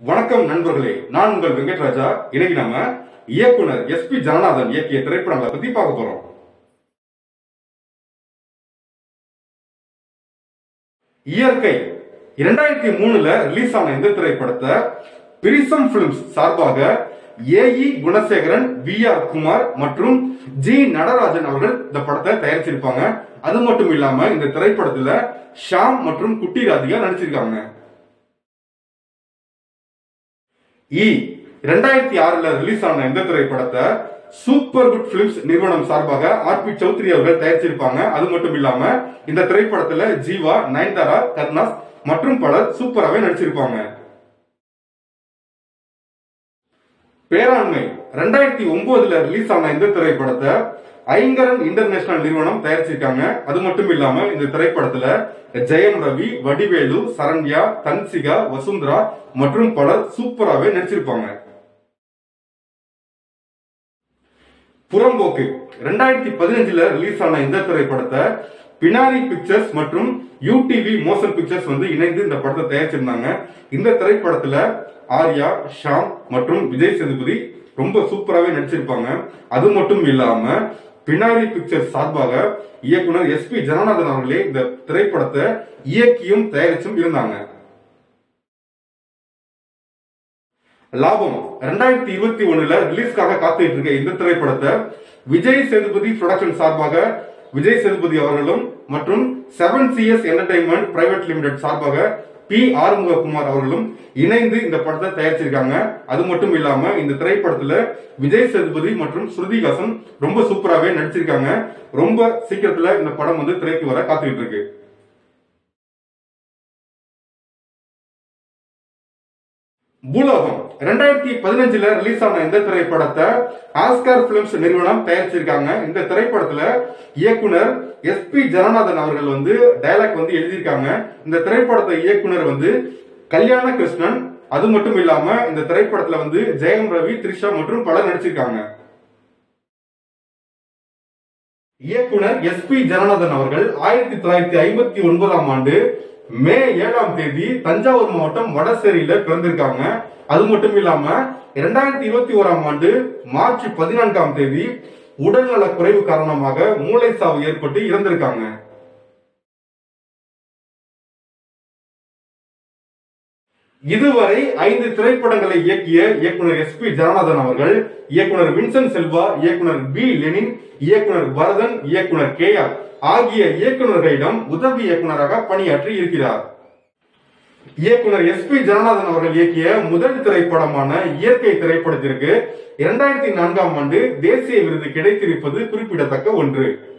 வணக்கம் நண்பர்களே நான் உங்கள் வெங்கட்ராஜா இன்னைக்கு நம்ம இயக்குனர் எஸ் பி ஜனநாதன் இயக்கிய திரைப்படங்களை பத்தி பார்க்க போறோம் இயற்கை இரண்டாயிரத்தி மூணுல ரிலீஸ் ஆன இந்த திரைப்படத்தை பிரிசம் பிலிம்ஸ் சார்பாக A E Gunasekaran V R Kumar மற்றும் ஜி நடராஜன் அவர்கள் இந்த படத்தை தயாரிச்சிருப்பாங்க அது மட்டும் இல்லாம இந்த திரைப்படத்துல ஷாம் மற்றும் குட்டி ராதிகா நடிச்சிருக்காங்க இ ரெண்டாயிரத்தி ஆறுல ரிலீஸ் ஆன இந்த திரைப்படத்தை சூப்பர் குட் பிலிம்ஸ் நிறுவனம் சார்பாக ஆர் பி சௌத்ரி அவர்கள் தயாரிச்சிருப்பாங்க அது மட்டும் இல்லாம இந்த திரைப்படத்துல ஜீவா நயன்தாரா கர்னாஸ் மற்றும் பலர் சூப்பராகவே நடிச்சிருப்பாங்க பேராண்மை ரெண்டாயிரத்தி ஒன்பதுல ரிலீஸ் ஆன இந்த திரைப்படத்தை ஐங்கரன் இன்டர்நேஷனல் நிறுவனம் தயாரிச்சிருக்காங்க அது மட்டும் இல்லாம இந்த திரைப்படத்துல ஜெயம் ரவி வடிவேலு சரண்யா தன்சிகா வசுந்தரா மற்றும் பலர் சூப்பராகவே நடிச்சிருப்பாங்க புறம்போக்கு ரெண்டாயிரத்தி பதினஞ்சுல ரிலீஸ் ஆன இந்த திரைப்படத்தை பினாரி பிக்சர்ஸ் மற்றும் யூடிவி மோஷன் பிக்சர்ஸ் வந்து இணைந்து இந்த படத்தை தயாரிச்சிருந்தாங்க இந்த திரைப்படத்துல ஆர்யா ஷாம் மற்றும் விஜய் சேதுபதி ரொம்ப சூப்பராகவே நடிச்சிருப்பாங்க அது மட்டும் இல்லாம பினாரி பிக்சர்ஸ் சார்பாக இயக்குனர் எஸ் பி ஜனநாதன் அவர்களே இந்த திரைப்படத்தை இயக்கியும் தயாரிச்சும் இருந்தாங்க லாபம் ரெண்டாயிரத்தி இருபத்தி ஒண்ணுல ரிலீஸ்க்காக காத்துட்டு இருக்க இந்த திரைப்படத்தை விஜய் சேதுபதி ப்ரொடக்ஷன் சார்பாக விஜய் சேதுபதி அவர்களும் மற்றும் seven CS entertainment private limited சார்பாக பி ஆறுமுககுமார் அவர்களும் இணைந்து இந்த படத்தை தயாரிச்சிருக்காங்க அது மட்டும் இல்லாம இந்த திரைப்படத்துல விஜய் சேதுபதி மற்றும் ஸ்ருதிஹாசன் ரொம்ப சூப்பராகவே நடிச்சிருக்காங்க ரொம்ப சீக்கிரத்துல இந்த படம் வந்து திரைக்கு வர காத்துக்கிட்டு இருக்கு பூலோகம் ரெண்டாயிரத்தி பதினஞ்சுல ரிலீஸ் ஆன இந்த திரைப்படத்தை ஆஸ்கார் பிலிம்ஸ் நிறுவனம் தயாரிச்சிருக்காங்க இந்த திரைப்படத்துல இயக்குனர் எஸ் பி ஜனநாதன் அவர்கள் வந்து டைலாக் வந்து எழுதியிருக்காங்க இந்த திரைப்படத்தை இயக்குனர் வந்து கல்யாண கிருஷ்ணன் அது மட்டும் இல்லாம இந்த திரைப்படத்துல வந்து ஜெயம் ரவி த்ரிஷா மற்றும் பலர் நடிச்சிருக்காங்க இயக்குனர் எஸ் பி ஜனநாதன் அவர்கள் ஆயிரத்தி தொள்ளாயிரத்தி ஐம்பத்தி ஒன்பதாம் ஆண்டு மே ஏழாம் தேதி தஞ்சாவூர் மாவட்டம் வடசேரியில பிறந்திருக்காங்க அது மட்டும் இல்லாம இரண்டாயிரத்தி இருபத்தி ஓராம் ஆண்டு மார்ச் பதினான்காம் தேதி உடல்நல குறைவு காரணமாக மூளை சாவு ஏற்பட்டு இறந்திருக்காங்க இதுவரை ஐந்து திரைப்படங்களை இயக்கிய இயக்குனர் எஸ் பி ஜனநாதன் அவர்கள் இயக்குனர் வின்சென்ட் செல்வா இயக்குனர் பி லெனின் இயக்குனர் பரதன் இயக்குனர் கே ஆர் ஆகிய இயக்குநர்களிடம் உதவி இயக்குனராக பணியாற்றி இருக்கிறார் இயக்குனர் எஸ் பி ஜனநாதன் அவர்கள் இயக்கிய முதல் திரைப்படமான இயற்கை திரைப்படத்திற்கு இரண்டாயிரத்தி நான்காம் ஆண்டு தேசிய விருது கிடைத்திருப்பது குறிப்பிடத்தக்க ஒன்று